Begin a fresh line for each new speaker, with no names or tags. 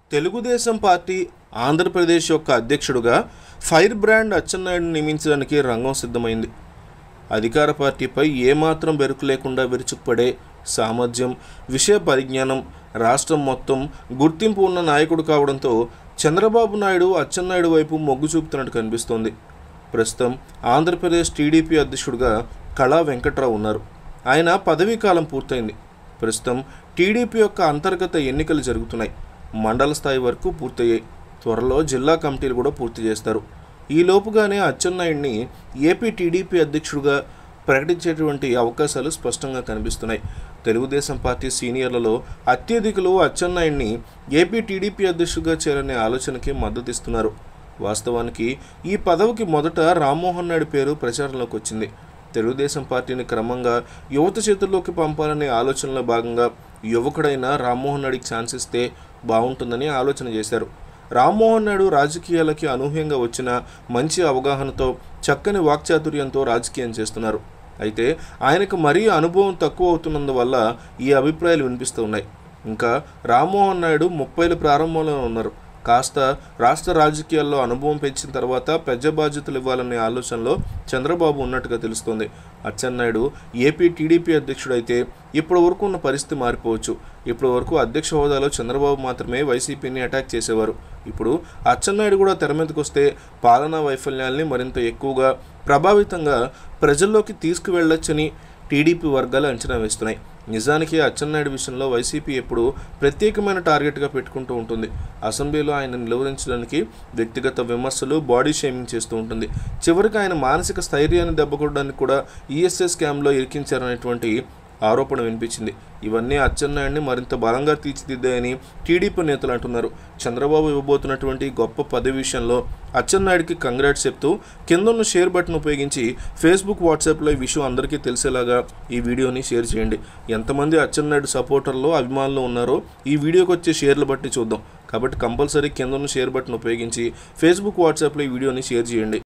Telugu Desam party Andhra Pradesh యొక్క అధ్యక్షుడుగా fire brand Atchannaidu నియమించడానికి రంగం సిద్ధమైంది అధికార పార్టీపై ఏమాత్రం బెరుకు లేకుండా విరుచుకుపడే సామర్థ్యం విషయ పరిజ్ఞానం రాష్ట్రం మొత్తం గుర్తింపు ఉన్న నాయకుడు కావడంతో చంద్రబాబు నాయుడు అచ్చెన్నాయుడు వైపు మొగ్గు చూపుతున్నట్టు కనిపిస్తోంది ప్రస్తుతం ఆంధ్రప్రదేశ్ టీడీపీ అధ్యక్షుడిగా కళా వెంకట్రావు ఉన్నారు ఆయన పదవీ కాలం పూర్తయింది ప్రస్తుతం టీడీపీ యొక్క అంతర్గత ఎన్నికలు జరుగుతున్నాయి మండల స్థాయి వరకు పూర్తయ్యాయి త్వరలో జిల్లా కమిటీలు కూడా పూర్తి చేస్తారు ఈ లోపుగానే అచ్చెన్నాయుడిని ఏపీ టీడీపీ అధ్యక్షుడిగా ప్రకటించేటువంటి అవకాశాలు స్పష్టంగా కనిపిస్తున్నాయి తెలుగుదేశం పార్టీ సీనియర్లలో అత్యధికులు అచ్చెన్నాయుడిని ఏపీ టీడీపీ అధ్యక్షుడిగా చేరనే ఆలోచనకి మద్దతిస్తున్నారు వాస్తవానికి ఈ పదవికి మొదట రామ్మోహన్ నాయుడు పేరు ప్రచారంలోకి వచ్చింది తెలుగుదేశం పార్టీని క్రమంగా యువత చేతుల్లోకి పంపాలనే ఆలోచనలో భాగంగా యువకుడైన రామ్మోహన్ నాయుడికి ఛాన్స్ ఇస్తే బాగుంటుందని ఆలోచన చేశారు రామ్మోహన్ నాయుడు రాజకీయాలకి అనూహ్యంగా వచ్చిన మంచి అవగాహనతో చక్కని వాక్చాతుర్యంతో రాజకీయం చేస్తున్నారు అయితే ఆయనకు మరీ అనుభవం తక్కువ అవుతున్నందువల్ల ఈ అభిప్రాయాలు వినిపిస్తూ ఉన్నాయి ఇంకా రామ్మోహన్ నాయుడు ముప్పైల ప్రారంభంలో ఉన్నారు కాస్త రాష్ట్ర రాజకీయాల్లో అనుభవం పెంచిన తర్వాత పెద్ద బాధ్యతలు ఇవ్వాలనే ఆలోచనలో చంద్రబాబు ఉన్నట్టుగా తెలుస్తోంది అచ్చెన్నాయుడు ఏపీ టీడీపీ అధ్యక్షుడైతే ఇప్పటి వరకు ఉన్న పరిస్థితి మారిపోవచ్చు ఇప్పటి వరకు అధ్యక్ష హోదాలో చంద్రబాబు మాత్రమే వైసీపీని అటాక్ చేసేవారు ఇప్పుడు అచ్చెన్నాయుడు కూడా తెర మీదకి వస్తే పాలనా వైఫల్యాల్ని మరింత ఎక్కువగా ప్రభావితంగా ప్రజల్లోకి తీసుకువెళ్ళొచ్చని టీడీపీ వర్గాలు అంచనా వేస్తున్నాయి నిజానికి అచ్చెన్నాయుడు విషయంలో వైసీపీ ఎప్పుడు ప్రత్యేకమైన టార్గెట్గా పెట్టుకుంటూ ఉంటుంది అసెంబ్లీలో ఆయన నిలువరించడానికి వ్యక్తిగత విమర్శలు బాడీ షేమింగ్ చేస్తూ ఉంటుంది చివరికి ఆయన మానసిక స్థైర్యాన్ని దెబ్బకొట్టడానికి కూడా ఈఎస్ఎస్ స్కామ్లో ఇరికించారనేటువంటి ఆరోపణ వినిపించింది ఇవన్నీ అచ్చెన్నాయుడిని మరింత బలంగా తీర్చిదిద్దాయని టీడీపీ నేతలు అంటున్నారు చంద్రబాబు ఇవ్వబోతున్నటువంటి గొప్ప పదవి విషయంలో అచ్చెన్నాయుడికి కంగ్రాట్స్ చెప్తూ కిందన్న షేర్ బటన్ ఉపయోగించి ఫేస్బుక్ వాట్సాప్లో ఈ విషయం అందరికీ తెలిసేలాగా ఈ వీడియోని షేర్ చేయండి ఎంతమంది అచ్చెన్నాయుడు సపోర్టర్లు అభిమానులు ఉన్నారో ఈ వీడియోకి వచ్చే షేర్లు బట్టి చూద్దాం కాబట్టి కంపల్సరీ కిందన్న షేర్ బటన్ ఉపయోగించి ఫేస్బుక్ వాట్సాప్లో ఈ వీడియోని షేర్ చేయండి